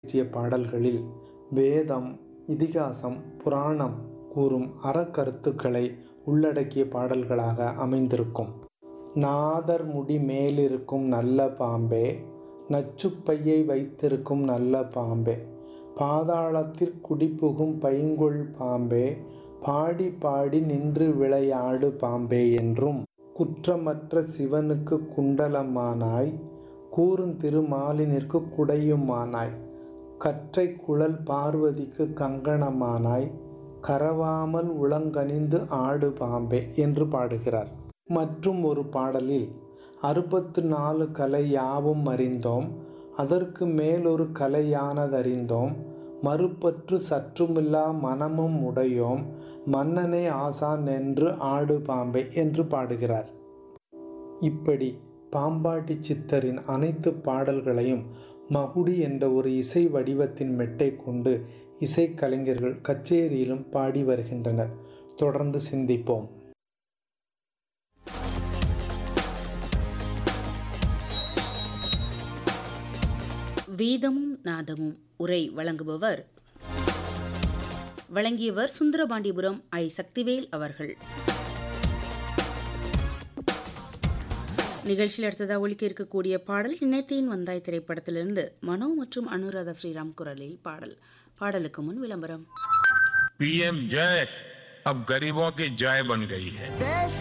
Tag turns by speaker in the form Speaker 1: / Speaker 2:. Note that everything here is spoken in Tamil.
Speaker 1: இயற்றிய பாடல்களில் வேதம் இதிகாசம் புராணம் கூறும் அறக்கருத்துக்களை உள்ளடக்கிய பாடல்களாக அமைந்திருக்கும் நாதர் முடி மேலிருக்கும் நல்ல பாம்பே நச்சுப்பையை வைத்திருக்கும் நல்ல பாம்பே பாதாளத்திற் குடிபுகும் பைங்கொள் பாம்பே பாடி பாடி நின்று விளையாடு பாம்பே என்றும் குற்றமற்ற சிவனுக்கு குண்டலமானாய் கூறுந்திருமாலினிற்கு குடையுமானாய் கற்றை குழல் பார்வதிக்கு கங்கணமானாய் கரவாமல் உளங்கனிந்து ஆடு பாம்பே என்று பாடுகிறார் மற்றும் ஒரு பாடலில் அறுபத்து நாலு கலை யாவும் அறிந்தோம் அதற்கு மேலொரு கலையானதறிந்தோம் மறுபற்று சற்றுமில்லா மனமும் உடையோம் மன்னனே ஆசான் என்று ஆடு பாம்பே என்று பாடுகிறார் இப்படி பாம்பாட்டி சித்தரின் அனைத்து பாடல்களையும் மகுடி என்ற ஒரு இசை வடிவத்தின் மெட்டை கொண்டு இசைக்கலைஞர்கள் கச்சேரியிலும் பாடி வருகின்றனர் தொடர்ந்து சிந்திப்போம்
Speaker 2: வேதமும் நாதமும் உரை வழங்குபவர் வழங்கியவர் சுந்தரபாண்டிபுரம் ஐ சக்திவேல் அவர்கள் நிகழ்ச்சியில் அடுத்ததாக ஒழிக்க இருக்கக்கூடிய பாடல் நினைத்தேன் வந்தாய் திரைப்படத்திலிருந்து மனோ மற்றும் அனுராதா ஸ்ரீராம் குரலில் பாடல் பாடலுக்கு முன் விளம்பரம்
Speaker 3: पीएम जय अब गरीबों की जय बन गई है